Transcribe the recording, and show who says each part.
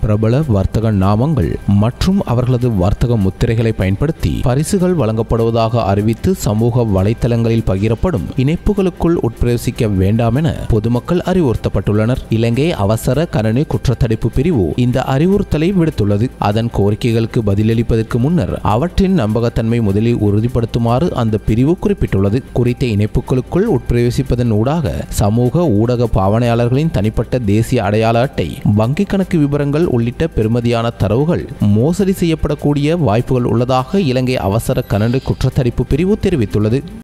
Speaker 1: பிரபல வர்த்தக நாமங்கள் மற்றும் அவர்களது வர்த்தக முத்திரைகளை பயன்படுத்தி பரிசுகள் வழங்கப்படுவதாக அறிவித்து சமூக வலைத்தளங்களில் பகிரப்படும் இணைப்புகளுக்குள் உட்பிரவேசிக்க வேண்டாம் என பொதுமக்கள் அறிவுறுத்தப்பட்டுள்ளனர் இலங்கை அவசர கணனி குற்றத்தடுப்பு பிரிவு இந்த அறிவுறுத்தலை விடுத்துள்ளது அதன் கோரிக்கைகளுக்கு பதிலளிப்பதற்கு முன்னர் அவற்றின் நம்பகத்தன்மை முதலில் உறுதிப்படுத்துமாறு அந்த பிரிவு குறிப்பிட்டுள்ளது குறித்த இணைப்புகளுக்குள் உட்பிரவேசிப்பதன் ஊடாக சமூக ஊடக பாவனையாளர்களின் தனிப்பட்ட தேசிய அடையாள அட்டை வங்கிக் கணக்கு விவரங்கள் உள்ளிட்ட பெறுமதியான தரவுகள் மோசடி செய்யப்படக்கூடிய வாய்ப்புகள் உள்ளதாக இலங்கை அவசர கணனி குற்றத்தடுப்பு பிரிவு தெரிவித்துள்ளது